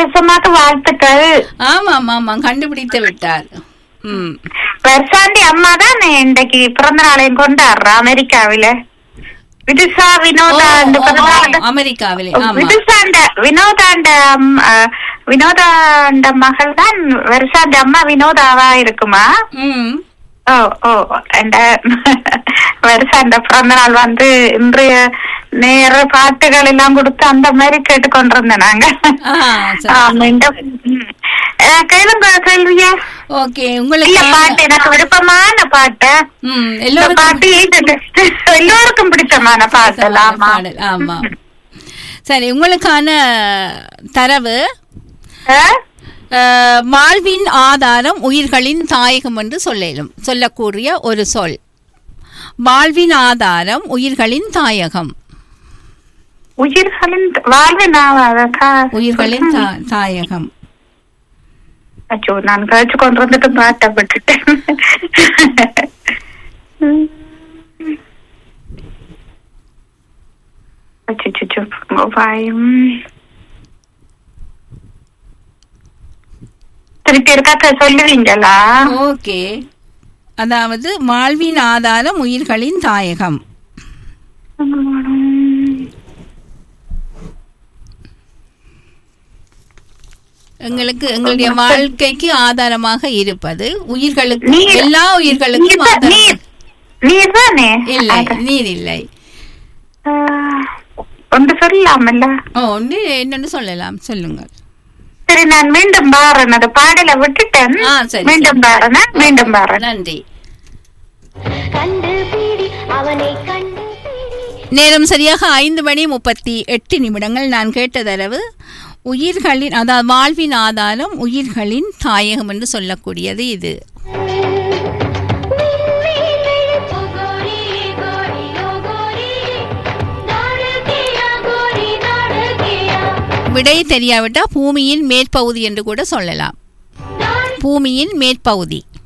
வருஷமாக வாழ்த்துக்கள் ஆமா ஆமா ஆமா கண்டுபிடித்து விட்டார் ம் வருஷாண்டி அம்மா தான் இன்றைக்கு பிறந்த நாளையும் கொண்டாடுறா அமெரிக்காவில விதுஷா ஓ, வினோதா இந்த ஓ, பிறந்த ஓ, நாள் அமெரிக்காவிலே ஆமா விதுஷாண்ட வினோதாண்ட அம்- அ, வினோதாண்ட மகள் தான் வருஷாண்ட அம்மா வினோதாவா இருக்குமா ம் ஓ ஓ என்ற வருஷாண்ட பிறந்த நாள் வந்து இன்றைய நேர பாட்டுகள் எல்லாம் கொடுத்து அந்த மாதிரி கேட்டுக்கொண்டிருந்தோம் நாங்க ஆ, சரி. ஆ, மீண்டும் ம். அஹ், கேளுங்க கேள்வியா ஓகே இல்ல உங்களுக்கு பாட்டு எனக்கு விருப்பமான பாட்டு ம் இந்த எல்லோருக்கும் பாட்டு இது எல்லோருக்கும் பிடிச்சமான பாட்டு ஆமா பாடல் ஆமா சரி உங்களுக்கான தரவு அஹ்? அஹ், வாழ்வின் ஆதாரம் உயிர்களின் தாயகம் என்று சொல்லும் சொல்லக்கூடிய ஒரு சொல் வாழ்வின் ஆதாரம் உயிர்களின் தாயகம் உயிர்களின் வாழ்வு நாவாதா உயிர்களின் தா- தாயகம் அச்சோ நான் கழிச்சு கொண்டு வந்துட்டு பாட்டை விட்டுட்டேன் அச்சோ வாயும் திருப்பி இருக்கா சொல்லுவீங்களா ஓகே அதாவது வாழ்வின் ஆதாரம் உயிர்களின் தாயகம் எங்களுக்கு எங்களுடைய வாழ்க்கைக்கு ஆதாரமாக இருப்பது உயிர்களுக்கு நீர். எல்லா உயிர்களுக்கும் நீர் தான்- ஆதாரம் நீர் நீர் தானே இல்லை நீர் இல்லை ஆஹ், ஒன்று சொல்லலாமல்ல ஓ ஒன்று என்னன்னு சொல்லலாம் சொல்லுங்கள் சரி நான் மீண்டும் பாறேன் அது பாடல விட்டுட்டேன் ஆ, சரி, மீண்டும் சரி. பாறேன் மீண்டும் பாறேன் நன்றி கண்டுபிடி அவனை கண்டுபிடி நேரம் சரியாக ஐந்து மணி முப்பத்தி எட்டு நிமிடங்கள் நான் கேட்ட தரவு உயிர்களின் அதாவது வாழ்வின் ஆதாரம் உயிர்களின் தாயகம் என்று சொல்லக்கூடியது இது விடை தெரியாவிட்டால் பூமியின் மேற்பகுதி என்று கூட சொல்லலாம் பூமியின் மேற்பகுதி